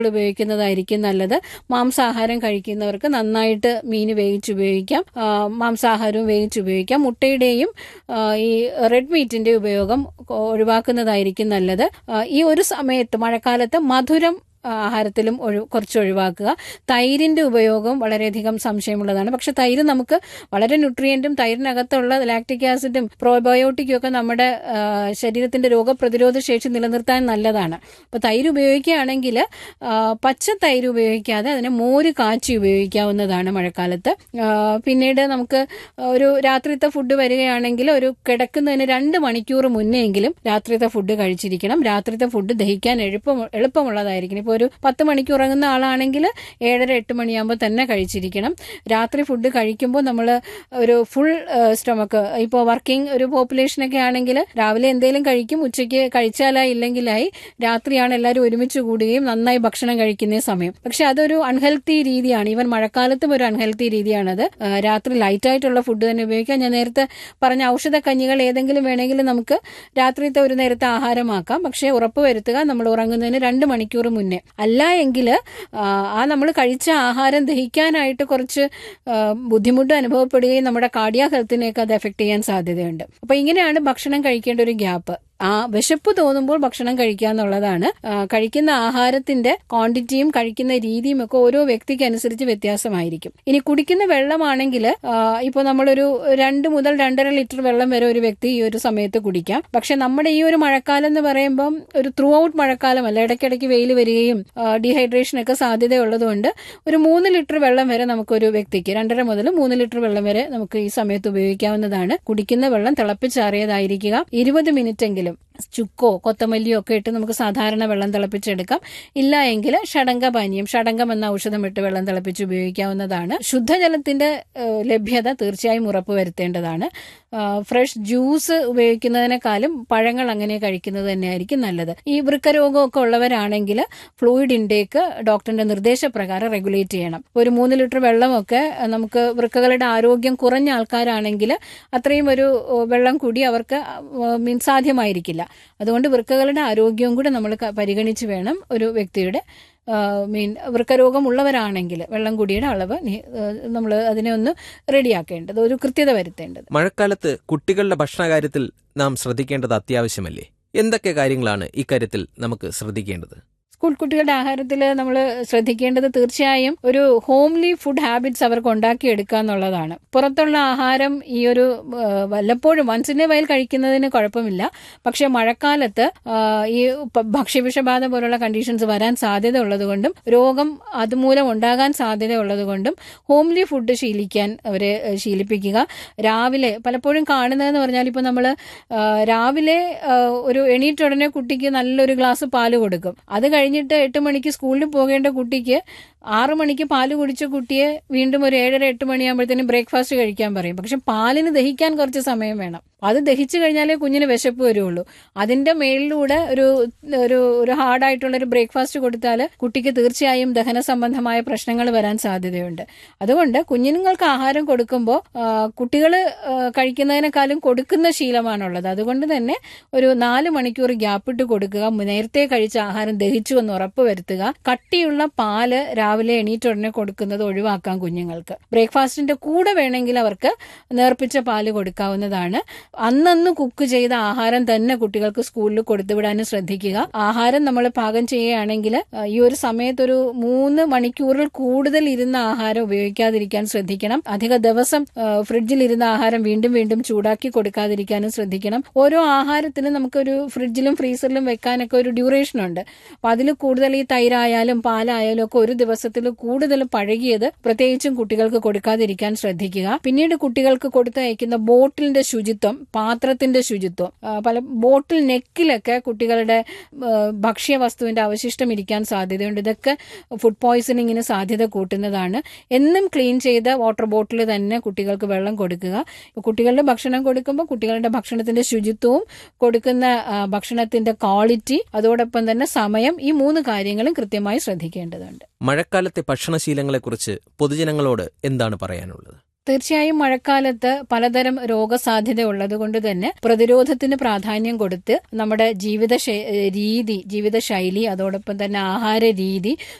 ഉപയോഗിക്കുന്നതായിരിക്കും നല്ലത് മാംസാഹാരം കഴിക്കുന്നവർക്ക് നന്നായിട്ട് മീൻ വേവിച്ച് ഉപയോഗിക്കാം ആ, മാംസാഹാരവും വേവിച്ച് ഉപയോഗിക്കാം മുട്ടയുടെയും ആ, ഈ റെഡ് മീറ്റിന്റെ ഉപയോഗം ഒഴിവാക്കുന്നതായിരിക്കും നല്ലത് ആ, ഈ ഒരു സമയത്ത് മഴക്കാലത്ത് മധുരം ആഹാരത്തിലും ഒഴി കുറച്ച് ഒഴിവാക്കുക തൈരിന്റെ ഉപയോഗം വളരെയധികം സംശയമുള്ളതാണ് പക്ഷെ തൈര് നമുക്ക് വളരെ ന്യൂട്രിയന്റും തൈരിനകത്തുള്ള ലാക്ടിക് ആസിഡും പ്രോബയോട്ടിക്കും ഒക്കെ നമ്മുടെ ആ, ശരീരത്തിന്റെ രോഗപ്രതിരോധ ശേഷി നിലനിർത്താൻ നല്ലതാണ് അപ്പൊ തൈര് ഉപയോഗിക്കുകയാണെങ്കിൽ ആ, പച്ച തൈര് ഉപയോഗിക്കാതെ അതിനെ മോര് കാച്ചി ഉപയോഗിക്കാവുന്നതാണ് മഴക്കാലത്ത് ആ, പിന്നീട് നമുക്ക് ഒരു രാത്രിത്തെ ഫുഡ് വരികയാണെങ്കിൽ ഒരു കിടക്കുന്നതിന് രണ്ട് മണിക്കൂർ മുന്നെങ്കിലും രാത്രിത്തെ ഫുഡ് കഴിച്ചിരിക്കണം രാത്രിത്തെ ഫുഡ് ദഹിക്കാൻ എളുപ്പം എളുപ്പമുള്ളതായിരിക്കണം ഇപ്പോൾ ഒരു പത്ത് മണിക്ക് ഉറങ്ങുന്ന ആളാണെങ്കിൽ ഏഴര എട്ട് മണിയാകുമ്പോൾ തന്നെ കഴിച്ചിരിക്കണം രാത്രി ഫുഡ് കഴിക്കുമ്പോൾ നമ്മൾ ഒരു ഫുൾ സ്റ്റൊമക്ക് ഇപ്പോൾ വർക്കിംഗ് ഒരു പോപ്പുലേഷനൊക്കെ ആണെങ്കിൽ രാവിലെ എന്തെങ്കിലും കഴിക്കും ഉച്ചയ്ക്ക് കഴിച്ചാലായി ഇല്ലെങ്കിലായി രാത്രിയാണ് എല്ലാവരും ഒരുമിച്ച് കൂടുകയും നന്നായി ഭക്ഷണം കഴിക്കുന്ന സമയം പക്ഷെ അതൊരു അൺഹെൽത്തി രീതിയാണ് ഈവൻ മഴക്കാലത്തും ഒരു അൺഹെൽത്തി രീതിയാണത് ആ, രാത്രി ലൈറ്റ് ആയിട്ടുള്ള ഫുഡ് തന്നെ ഉപയോഗിക്കാം ഞാൻ നേരത്തെ പറഞ്ഞ ഔഷധ കഞ്ഞികൾ ഏതെങ്കിലും വേണമെങ്കിൽ നമുക്ക് രാത്രിത്തെ ഒരു നേരത്തെ ആഹാരമാക്കാം പക്ഷേ ഉറപ്പ് വരുത്തുക നമ്മൾ ഉറങ്ങുന്നതിന് രണ്ട് മണിക്കൂർ മുന്നേ അല്ല എങ്കിൽ ആ നമ്മൾ കഴിച്ച ആഹാരം ദഹിക്കാനായിട്ട് കുറച്ച് ആ, ബുദ്ധിമുട്ട് അനുഭവപ്പെടുകയും നമ്മുടെ കാർഡിയ ഹെൽത്തിനെയൊക്കെ അത് എഫക്ട് ചെയ്യാൻ സാധ്യതയുണ്ട് അപ്പൊ ഇങ്ങനെയാണ് ഭക്ഷണം കഴിക്കേണ്ട ഒരു ഗ്യാപ്പ് ആ വിശപ്പ് തോന്നുമ്പോൾ ഭക്ഷണം കഴിക്കുക എന്നുള്ളതാണ് ആ, കഴിക്കുന്ന ആഹാരത്തിന്റെ ക്വാണ്ടിറ്റിയും കഴിക്കുന്ന രീതിയും ഒക്കെ ഓരോ വ്യക്തിക്ക് അനുസരിച്ച് വ്യത്യാസമായിരിക്കും ഇനി കുടിക്കുന്ന വെള്ളമാണെങ്കിൽ ഇപ്പോൾ നമ്മളൊരു രണ്ട് മുതൽ രണ്ടര ലിറ്റർ വെള്ളം വരെ ഒരു വ്യക്തി ഈ ഒരു സമയത്ത് കുടിക്കാം പക്ഷെ നമ്മുടെ ഈ ഒരു മഴക്കാലം എന്ന് പറയുമ്പം ഒരു ത്രൂ ഔട്ട് മഴക്കാലമല്ല ഇടയ്ക്കിടയ്ക്ക് വെയിൽ വരികയും ഡീഹൈഡ്രേഷൻ ഒക്കെ സാധ്യതയുള്ളതുകൊണ്ട് ഒരു മൂന്ന് ലിറ്റർ വെള്ളം വരെ നമുക്കൊരു വ്യക്തിക്ക് രണ്ടര മുതൽ മൂന്ന് ലിറ്റർ വെള്ളം വരെ നമുക്ക് ഈ സമയത്ത് ഉപയോഗിക്കാവുന്നതാണ് കുടിക്കുന്ന വെള്ളം തിളപ്പിച്ചാറിയതായിരിക്കുക ഇരുപത് മിനിറ്റ് എങ്കിലും ചുക്കോ കൊത്തമല്ലിയോ ഒക്കെ ഇട്ട് നമുക്ക് സാധാരണ വെള്ളം തിളപ്പിച്ചെടുക്കാം ഇല്ല എങ്കിൽ ഷടങ്ക പാനീയം ഷടങ്കം എന്ന ഔഷധം ഇട്ട് വെള്ളം തിളപ്പിച്ച് ഉപയോഗിക്കാവുന്നതാണ് ശുദ്ധജലത്തിന്റെ ഏഹ്, ലഭ്യത തീർച്ചയായും ഉറപ്പുവരുത്തേണ്ടതാണ് ഫ്രഷ് ജ്യൂസ് ഉപയോഗിക്കുന്നതിനേക്കാളും പഴങ്ങൾ അങ്ങനെ കഴിക്കുന്നത് തന്നെയായിരിക്കും നല്ലത് ഈ വൃക്കരോഗമൊക്കെ ഉള്ളവരാണെങ്കിൽ ഫ്ലൂയിഡ് ഇൻടേക്ക് ഡോക്ടറിന്റെ നിർദ്ദേശപ്രകാരം റെഗുലേറ്റ് ചെയ്യണം ഒരു മൂന്ന് ലിറ്റർ വെള്ളമൊക്കെ അഹ്, നമുക്ക് വൃക്കകളുടെ ആരോഗ്യം കുറഞ്ഞ ആൾക്കാരാണെങ്കിൽ അത്രയും ഒരു ഏഹ്, വെള്ളം കൂടി അവർക്ക് മീൻ സാധ്യമായിരിക്കില്ല അതുകൊണ്ട് വൃക്കകളുടെ ആരോഗ്യവും കൂടെ നമ്മൾ ക- പരിഗണിച്ച് വേണം ഒരു വ്യക്തിയുടെ മീൻ വൃക്കരോഗം ഉള്ളവരാണെങ്കിൽ വെള്ളം കുടിയുടെ അളവ് നമ്മൾ അതിനെ ഒന്ന് റെഡിയാക്കേണ്ടത് ഒരു കൃത്യത വരുത്തേണ്ടത് മഴക്കാലത്ത് കുട്ടികളുടെ ഭക്ഷണകാര്യത്തിൽ നാം ശ്രദ്ധിക്കേണ്ടത് അത്യാവശ്യമല്ലേ എന്തൊക്കെ കാര്യങ്ങളാണ് ഇക്കാര്യത്തിൽ നമുക്ക് ശ്രദ്ധിക്കേണ്ടത് സ്കൂൾ കുട്ടികളുടെ ആഹാരത്തിൽ നമ്മൾ ശ്രദ്ധിക്കേണ്ടത് തീർച്ചയായും ഒരു ഹോംലി ഫുഡ് ഹാബിറ്റ്സ് അവർക്ക് ഉണ്ടാക്കിയെടുക്കുക എന്നുള്ളതാണ് പുറത്തുള്ള ആഹാരം ഈ ഒരു ആ, വല്ലപ്പോഴും വൺസ് ഇൻ എ വയൽ കഴിക്കുന്നതിന് കുഴപ്പമില്ല പക്ഷെ മഴക്കാലത്ത് ആ, ഈ പ- ഭക്ഷ്യവിഷബാധ പോലുള്ള കണ്ടീഷൻസ് വരാൻ സാധ്യത ഉള്ളതുകൊണ്ടും രോഗം അതുമൂലം ഉണ്ടാകാൻ സാധ്യത ഉള്ളതുകൊണ്ടും ഹോംലി ഫുഡ് ശീലിക്കാൻ അവരെ ഏഹ്, ശീലിപ്പിക്കുക രാവിലെ പലപ്പോഴും കാണുന്നതെന്ന് പറഞ്ഞാൽ ഇപ്പൊ നമ്മൾ രാവിലെ ആ, ഒരു എണീറ്റ ഉടനെ കുട്ടിക്ക് നല്ലൊരു ഗ്ലാസ് പാല് കൊടുക്കും അത് കഴിഞ്ഞിട്ട് എട്ട് മണിക്ക് സ്കൂളിൽ പോകേണ്ട കുട്ടിക്ക് ആറു മണിക്ക് പാല് കുടിച്ച കുട്ടിയെ വീണ്ടും ഒരു ഏഴര എട്ട് മണിയാകുമ്പോഴത്തേനും ബ്രേക്ക്ഫാസ്റ്റ് കഴിക്കാൻ പറയും പക്ഷെ പാലിന് ദഹിക്കാൻ കുറച്ച് സമയം വേണം അത് ദഹിച്ചു കഴിഞ്ഞാലേ കുഞ്ഞിന് വിശപ്പ് വരുള്ളൂ അതിന്റെ മേളിലൂടെ ഒരു ഒരു ഒരു ഹാർഡായിട്ടുള്ള ഒരു ബ്രേക്ക്ഫാസ്റ്റ് കൊടുത്താൽ കുട്ടിക്ക് തീർച്ചയായും ദഹന സംബന്ധമായ പ്രശ്നങ്ങൾ വരാൻ സാധ്യതയുണ്ട് അതുകൊണ്ട് കുഞ്ഞുങ്ങൾക്ക് ആഹാരം കൊടുക്കുമ്പോൾ കുട്ടികൾ കഴിക്കുന്നതിനേക്കാളും കൊടുക്കുന്ന ശീലമാണുള്ളത് അതുകൊണ്ട് തന്നെ ഒരു നാല് മണിക്കൂർ ഗ്യാപ്പിട്ട് കൊടുക്കുക നേരത്തെ കഴിച്ച ആഹാരം ദഹിച്ചു എന്ന് ഉറപ്പ് വരുത്തുക കട്ടിയുള്ള പാല് രാവിലെ എണീറ്റ ഉടനെ കൊടുക്കുന്നത് ഒഴിവാക്കാം കുഞ്ഞുങ്ങൾക്ക് ബ്രേക്ക്ഫാസ്റ്റിന്റെ കൂടെ വേണമെങ്കിൽ അവർക്ക് നേർപ്പിച്ച പാല് കൊടുക്കാവുന്നതാണ് അന്നന്ന് കുക്ക് ചെയ്ത ആഹാരം തന്നെ കുട്ടികൾക്ക് സ്കൂളിൽ കൊടുത്തുവിടാനും ശ്രദ്ധിക്കുക ആഹാരം നമ്മൾ പാകം ചെയ്യുകയാണെങ്കിൽ ആ, ഈ ഒരു സമയത്ത് ഒരു മൂന്ന് മണിക്കൂറിൽ കൂടുതൽ ഇരുന്ന ആഹാരം ഉപയോഗിക്കാതിരിക്കാൻ ശ്രദ്ധിക്കണം അധിക ദിവസം ആ, ഫ്രിഡ്ജിൽ ഇരുന്ന ആഹാരം വീണ്ടും വീണ്ടും ചൂടാക്കി കൊടുക്കാതിരിക്കാനും ശ്രദ്ധിക്കണം ഓരോ ആഹാരത്തിനും നമുക്കൊരു ഫ്രിഡ്ജിലും ഫ്രീസറിലും വെക്കാനൊക്കെ ഒരു ഡ്യൂറേഷൻ ഉണ്ട് അപ്പൊ അതിൽ കൂടുതൽ ഈ തൈരായാലും പാലായാലും ഒക്കെ ഒരു ദിവസത്തിൽ കൂടുതൽ പഴകിയത് പ്രത്യേകിച്ചും കുട്ടികൾക്ക് കൊടുക്കാതിരിക്കാൻ ശ്രദ്ധിക്കുക പിന്നീട് കുട്ടികൾക്ക് കൊടുത്തയക്കുന്ന ബോട്ടിലിന്റെ ശുചിത്വം പാത്രത്തിന്റെ ശുചിത്വം ആ, പല ബോട്ടിൽ നെക്കിലൊക്കെ കുട്ടികളുടെ ആ, ഭക്ഷ്യവസ്തുവിന്റെ അവശിഷ്ടം ഇരിക്കാൻ സാധ്യതയുണ്ട് ഇതൊക്കെ ഫുഡ് പോയ്സണിങ്ങിന് സാധ്യത കൂട്ടുന്നതാണ് എന്നും ക്ലീൻ ചെയ്ത വാട്ടർ ബോട്ടിൽ തന്നെ കുട്ടികൾക്ക് വെള്ളം കൊടുക്കുക കുട്ടികളുടെ ഭക്ഷണം കൊടുക്കുമ്പോൾ കുട്ടികളുടെ ഭക്ഷണത്തിന്റെ ശുചിത്വവും കൊടുക്കുന്ന ആ, ഭക്ഷണത്തിന്റെ ക്വാളിറ്റി അതോടൊപ്പം തന്നെ സമയം ഈ മൂന്ന് കാര്യങ്ങളും കൃത്യമായി ശ്രദ്ധിക്കേണ്ടതുണ്ട് മഴക്കാലത്തെ ഭക്ഷണശീലങ്ങളെക്കുറിച്ച് പൊതുജനങ്ങളോട് എന്താണ് പറയാനുള്ളത് തീർച്ചയായും മഴക്കാലത്ത് പലതരം രോഗസാധ്യത ഉള്ളത് കൊണ്ട് തന്നെ പ്രതിരോധത്തിന് പ്രാധാന്യം കൊടുത്ത് നമ്മുടെ ജീവിത ശൈ- രീതി ജീവിതശൈലി അതോടൊപ്പം തന്നെ ആഹാര രീതി